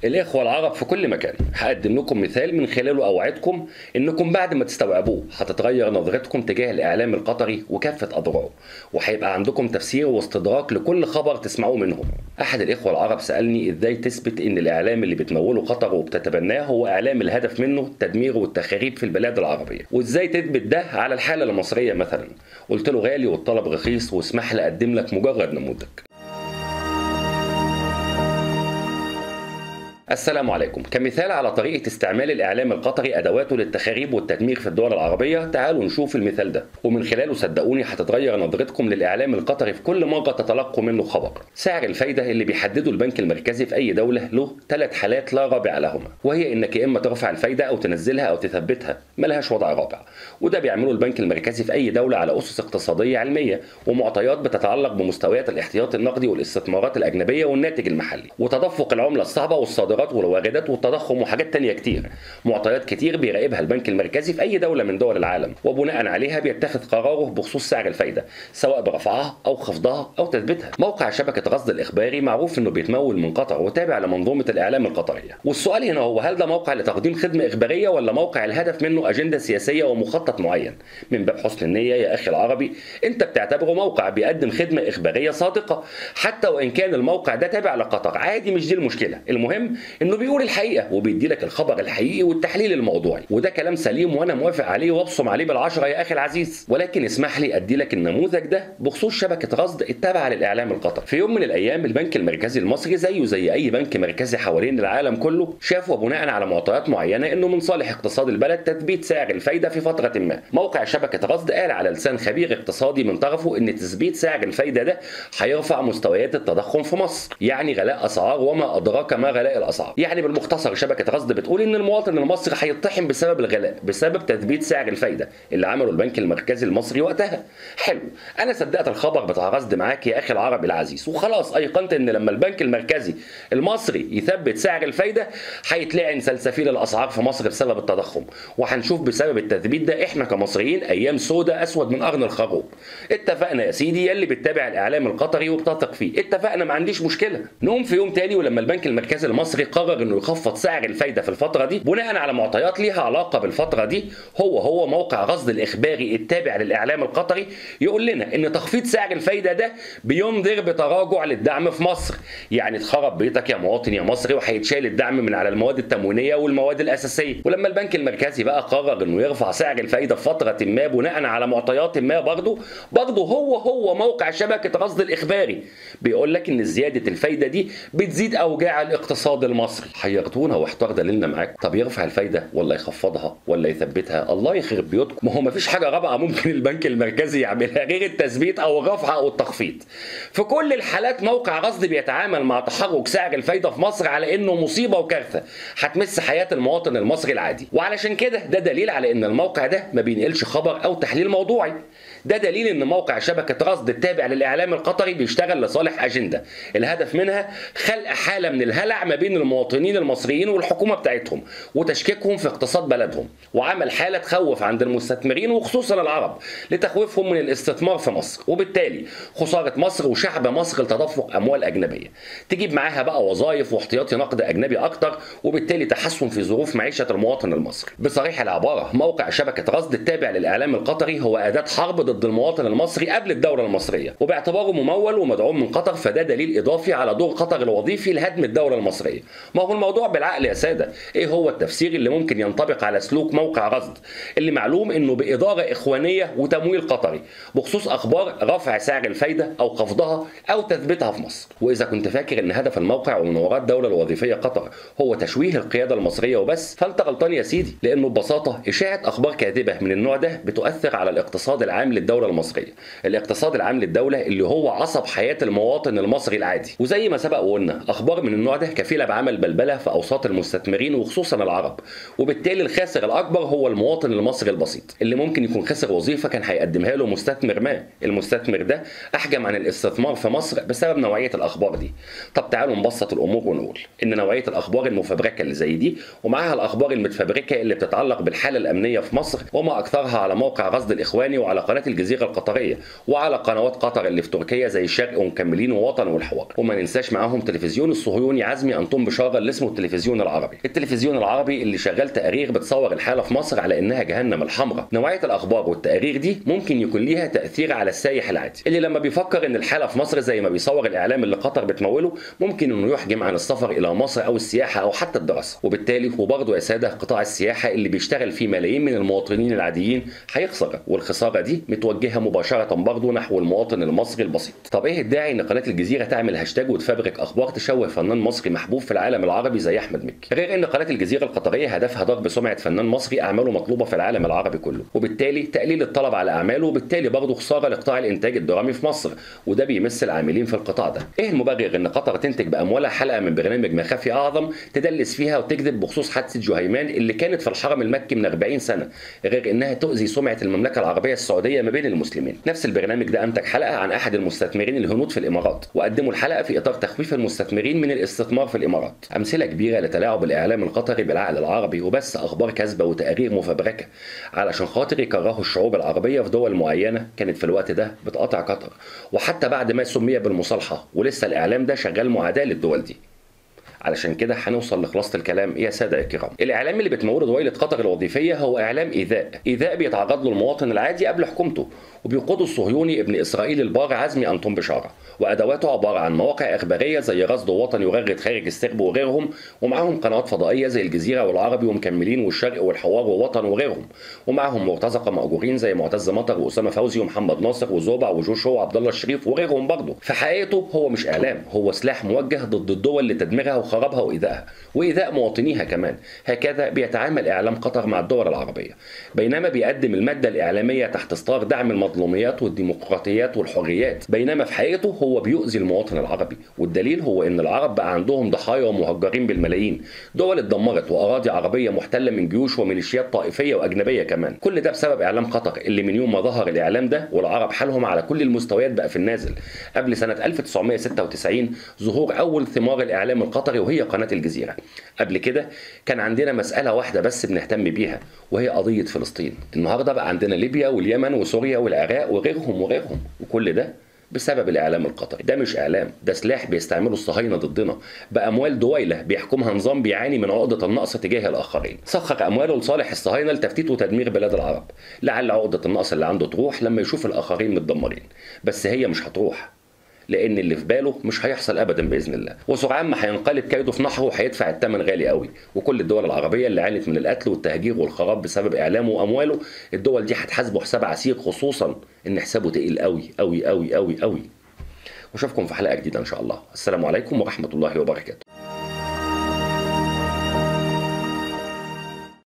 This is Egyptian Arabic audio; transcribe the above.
الإخوة العرب في كل مكان هقدم لكم مثال من خلاله أوعدكم إنكم بعد ما تستوعبوه هتتغير نظرتكم تجاه الإعلام القطري وكافة أضراره وهيبقى عندكم تفسير واستدراك لكل خبر تسمعوه منهم أحد الإخوة العرب سألني إزاي تثبت إن الإعلام اللي بتموله قطر وبتتبناه هو إعلام الهدف منه التدمير والتخريب في البلاد العربية وإزاي تثبت ده على الحالة المصرية مثلا قلت له غالي والطلب رخيص واسمح لي أقدم لك مجرد نموذج السلام عليكم كمثال على طريقة استعمال الإعلام القطري أدواته للتخريب والتدمير في الدول العربية تعالوا نشوف المثال ده ومن خلاله صدقوني هتتغير نظرتكم للإعلام القطري في كل مرة تتلقوا منه خبر سعر الفايدة اللي بيحدده البنك المركزي في أي دولة له ثلاث حالات لا رابع لهما وهي إنك يا إما ترفع الفايدة أو تنزلها أو تثبتها ملهاش وضع رابع وده بيعمله البنك المركزي في أي دولة على أسس اقتصادية علمية ومعطيات بتتعلق بمستويات الاحتياط النقدي والاستثمارات الأجنبية والناتج المحلي وتدفق العملة الصعبة والصادرات والواردات والتضخم وحاجات تانية كتير معطيات كتير بيراقبها البنك المركزي في أي دولة من دول العالم وبناء عليها بيتخذ قراره بخصوص سعر الفايدة سواء برفعها أو خفضها أو تثبيتها موقع شبكة رصد الإخباري معروف إنه بيتمول من قطر وتابع لمنظومة الإعلام القطرية والسؤال هنا هو هل ده موقع لتقديم خدمة إخبارية ولا موقع الهدف منه أجندة سياسية ومخطط معين من باب حسن النية يا أخي العربي أنت بتعتبره موقع بيقدم خدمة إخبارية صادقة حتى وإن كان الموقع ده تابع لقطر عادي مش دي المشكلة المهم انه بيقول الحقيقه وبيدي لك الخبر الحقيقي والتحليل الموضوعي وده كلام سليم وانا موافق عليه وابصم عليه بالعشره يا اخي العزيز ولكن اسمح لي ادي لك النموذج ده بخصوص شبكه رصد التابعه للاعلام القطري في يوم من الايام البنك المركزي المصري زيه زي اي بنك مركزي حوالين العالم كله شاف وبناء على معطيات معينه انه من صالح اقتصاد البلد تثبيت سعر الفايده في فتره ما موقع شبكه رصد قال على لسان خبير اقتصادي من طرفه ان تثبيت سعر الفايده ده هيرفع مستويات التضخم في مصر يعني غلاء اسعار وما ادراك ما غلاء الاسعار يعني بالمختصر شبكه رصد بتقول ان المواطن المصري هيطحن بسبب الغلاء بسبب تثبيت سعر الفايده اللي عمله البنك المركزي المصري وقتها حلو انا صدقت الخبر بتاع رصد معاك يا اخي العربي العزيز وخلاص ايقنت ان لما البنك المركزي المصري يثبت سعر الفايده هيتلعن سلسفيل الاسعار في مصر بسبب التضخم وهنشوف بسبب التثبيت ده احنا كمصريين ايام سودة اسود من قرن الخروف اتفقنا يا سيدي يلي بتتابع الاعلام القطري وبتثق فيه اتفقنا ما عنديش مشكله نقوم في يوم تاني ولما البنك المركزي المصري قرر انه يخفض سعر الفايده في الفتره دي بناء على معطيات ليها علاقه بالفتره دي هو هو موقع رصد الاخباري التابع للاعلام القطري يقول لنا ان تخفيض سعر الفايده ده بينذر بتراجع للدعم في مصر يعني اتخرب بيتك يا مواطن يا مصري وهيتشال الدعم من على المواد التموينيه والمواد الاساسيه ولما البنك المركزي بقى قرر انه يرفع سعر الفايده في فتره ما بناء على معطيات ما برضه برضه هو هو موقع شبكه رصد الاخباري بيقول لك ان زياده الفايده دي بتزيد اوجاع الاقتصاد المصري حيرتونا واحتار دليلنا معاك طب يرفع الفايده ولا يخفضها ولا يثبتها الله يخرب بيوتكم ما هو مفيش حاجه رابعه ممكن البنك المركزي يعملها غير التثبيت او الرفع او التخفيض في كل الحالات موقع رصد بيتعامل مع تحرك سعر الفايده في مصر على انه مصيبه وكارثه هتمس حياه المواطن المصري العادي وعلشان كده ده دليل على ان الموقع ده ما بينقلش خبر او تحليل موضوعي ده دليل ان موقع شبكه رصد التابع للاعلام القطري بيشتغل لصالح اجنده الهدف منها خلق حاله من الهلع ما بين المواطنين المصريين والحكومه بتاعتهم وتشكيكهم في اقتصاد بلدهم وعمل حاله تخوف عند المستثمرين وخصوصا العرب لتخويفهم من الاستثمار في مصر وبالتالي خساره مصر وشعب مصر لتدفق اموال اجنبيه تجيب معاها بقى وظائف واحتياطي نقد اجنبي اكتر وبالتالي تحسن في ظروف معيشه المواطن المصري بصريح العباره موقع شبكه رصد التابع للاعلام القطري هو اداه حرب ضد المواطن المصري قبل الدوله المصريه وباعتباره ممول ومدعوم من قطر فده دليل اضافي على دور قطر الوظيفي لهدم الدوله المصريه ما هو الموضوع بالعقل يا ساده ايه هو التفسير اللي ممكن ينطبق على سلوك موقع رصد اللي معلوم انه باداره اخوانيه وتمويل قطري بخصوص اخبار رفع سعر الفايده او خفضها او تثبيتها في مصر واذا كنت فاكر ان هدف الموقع ومن وراء الدوله الوظيفيه قطر هو تشويه القياده المصريه وبس فانت غلطان يا سيدي لانه ببساطه اشاعه اخبار كاذبه من النوع ده بتؤثر على الاقتصاد العام للدوله المصريه الاقتصاد العام للدوله اللي هو عصب حياه المواطن المصري العادي وزي ما سبق وقلنا اخبار من النوع ده كفيله بعمل بلبله في اوساط المستثمرين وخصوصا العرب وبالتالي الخاسر الاكبر هو المواطن المصري البسيط اللي ممكن يكون خسر وظيفه كان هيقدمها له مستثمر ما المستثمر ده احجم عن الاستثمار في مصر بسبب نوعيه الاخبار دي طب تعالوا نبسط الامور ونقول ان نوعيه الاخبار المفبركه اللي زي دي ومعاها الاخبار المتفبركه اللي بتتعلق بالحاله الامنيه في مصر وما اكثرها على موقع رصد الاخواني وعلى قناه الجزيره القطريه وعلى قنوات قطر اللي في تركيا زي الشرق ومكملين ووطن والحوار وما ننساش معاهم تلفزيون الصهيوني عزمي انطون بشاره اللي اسمه التلفزيون العربي التلفزيون العربي اللي شغال تقارير بتصور الحاله في مصر على انها جهنم الحمراء نوعيه الاخبار والتقارير دي ممكن يكون ليها تاثير على السايح العادي اللي لما بيفكر ان الحاله في مصر زي ما بيصور الاعلام اللي قطر بتموله ممكن انه يحجم عن السفر الى مصر او السياحه او حتى الدراسه وبالتالي وبرضه يا ساده قطاع السياحه اللي بيشتغل فيه ملايين من المواطنين العاديين هيخسر والخساره دي متوجهه مباشره برضه نحو المواطن المصري البسيط طب ايه الداعي ان قناه الجزيره تعمل هاشتاج وتفبرك اخبار تشوه فنان مصري محبوب في العالم العربي زي احمد مكي غير ان قناه الجزيره القطريه هدفها ضرب سمعه فنان مصري اعماله مطلوبه في العالم العربي كله وبالتالي تقليل الطلب على اعماله وبالتالي برضه خساره لقطاع الانتاج الدرامي في مصر وده بيمس العاملين في القطاع ده ايه المبرر ان قطر تنتج باموالها حلقه من برنامج مخافي اعظم تدلس فيها وتكذب بخصوص حادثه جهيمان اللي كانت في الحرم المكي من 40 سنه غير انها تؤذي سمعه المملكه العربيه السعوديه ما بين المسلمين نفس البرنامج ده انتج حلقه عن احد المستثمرين الهنود في الامارات وقدموا الحلقه في اطار تخويف المستثمرين من الاستثمار في الامارات امثله كبيره لتلاعب الاعلام القطري بالعقل العربي وبس اخبار كاذبه وتقارير مفبركه علشان خاطر يكرهوا الشعوب العربيه في دول معينه كانت في الوقت ده بتقاطع قطر وحتى بعد ما سمي بالمصالحه ولسه الاعلام ده شغال معاداه للدول دي علشان كده هنوصل لخلاصه الكلام يا ساده يا كرام الاعلام اللي بتموله دويله قطر الوظيفيه هو اعلام ايذاء ايذاء بيتعرض له المواطن العادي قبل حكومته وبيقوده الصهيوني ابن اسرائيل البار عزمي انطون بشاره وادواته عباره عن مواقع اخباريه زي رصد وطني وغرد خارج السرب وغيرهم ومعاهم قنوات فضائيه زي الجزيره والعربي ومكملين والشرق والحوار ووطن وغيرهم ومعاهم مرتزقه مأجورين زي معتز مطر واسامه فوزي ومحمد ناصر وزوبع وجوشو وعبد الله الشريف وغيرهم برضه في حقيقته هو مش اعلام هو سلاح موجه ضد الدول لتدميرها وخرابها وايذائها وايذاء مواطنيها كمان هكذا بيتعامل اعلام قطر مع الدول العربيه بينما بيقدم الماده الاعلاميه تحت ستار دعم المظلوميات والديمقراطيات والحريات بينما في حقيقته هو بيؤذي المواطن العربي والدليل هو ان العرب بقى عندهم ضحايا ومهجرين بالملايين دول اتدمرت واراضي عربيه محتله من جيوش وميليشيات طائفيه واجنبيه كمان كل ده بسبب اعلام قطر اللي من يوم ما ظهر الاعلام ده والعرب حالهم على كل المستويات بقى في النازل قبل سنه 1996 ظهور اول ثمار الاعلام القطري وهي قناه الجزيره قبل كده كان عندنا مساله واحده بس بنهتم بيها وهي قضيه فلسطين النهارده بقى عندنا ليبيا واليمن وسوريا والعراق وغيرهم وغيرهم وكل ده بسبب الاعلام القطري ده مش اعلام ده سلاح بيستعمله الصهاينه ضدنا باموال دويله بيحكمها نظام بيعاني من عقده النقص تجاه الاخرين سخر امواله لصالح الصهاينه لتفتيت وتدمير بلاد العرب لعل عقده النقص اللي عنده تروح لما يشوف الاخرين متدمرين بس هي مش هتروح لان اللي في باله مش هيحصل ابدا باذن الله وسرعان ما هينقلب كيده في نحره وهيدفع الثمن غالي قوي وكل الدول العربيه اللي عانت من القتل والتهجير والخراب بسبب اعلامه وامواله الدول دي هتحاسبه حساب عسير خصوصا ان حسابه تقيل قوي قوي قوي قوي قوي واشوفكم في حلقه جديده ان شاء الله السلام عليكم ورحمه الله وبركاته